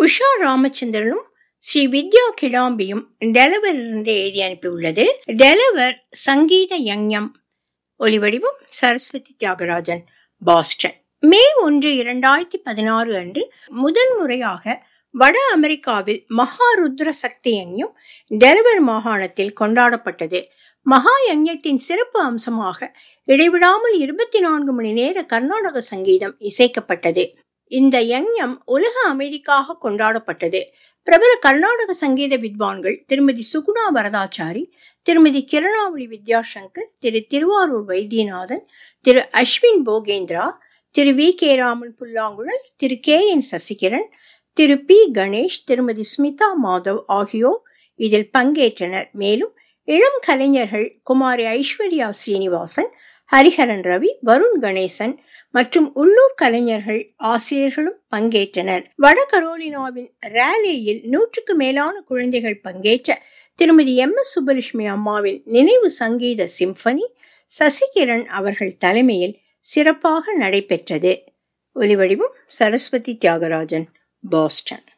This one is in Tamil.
உஷா ராமச்சந்திரனும் ஸ்ரீ வித்யா கிடாம்பியும் டெலவரிலிருந்து எழுதி அனுப்பியுள்ளது டெலவர் சங்கீத யங்யம் ஒலிவடிவம் சரஸ்வதி தியாகராஜன் பாஸ்டன் மே ஒன்று இரண்டாயிரத்தி பதினாறு அன்று முதன் முறையாக வட அமெரிக்காவில் மகாருத்ர சக்தி யஞ்ஞம் டெலவர் மாகாணத்தில் கொண்டாடப்பட்டது மகா யஞ்ஞத்தின் சிறப்பு அம்சமாக இடைவிடாமல் இருபத்தி நான்கு மணி நேர கர்நாடக சங்கீதம் இசைக்கப்பட்டது இந்த யஞ்ஞம் உலக அமைதிக்காக கொண்டாடப்பட்டது பிரபல கர்நாடக சங்கீத வித்வான்கள் திருமதி சுகுணா வரதாச்சாரி திருமதி கிரணாவளி வித்யாசங்கர் திரு திருவாரூர் வைத்தியநாதன் திரு அஸ்வின் போகேந்திரா திரு வி கே ராமன் புல்லாங்குழல் Thiru K N Sasikiran Thiru P Ganesh Thirumathi Smitha Madhav ஆகியோர் இதில் பங்கேற்றனர் மேலும் இளம் கலைஞர்கள் குமாரி ஐஸ்வர்யா ஸ்ரீனிவாசன் ஹரிஹரன் ரவி வருண் கணேசன் மற்றும் உள்ளூர் கலைஞர்கள் ஆசிரியர்களும் பங்கேற்றனர் வட கரோலினாவின் ரேலேயில் நூற்றுக்கு மேலான குழந்தைகள் பங்கேற்ற திருமதி எம் எஸ் சுப்பலட்சுமி அம்மாவின் நினைவு சங்கீத சிம்பனி சசிகிரண் அவர்கள் தலைமையில் சிறப்பாக நடைபெற்றது ஒலிவடிவம் சரஸ்வதி தியாகராஜன் பாஸ்டன்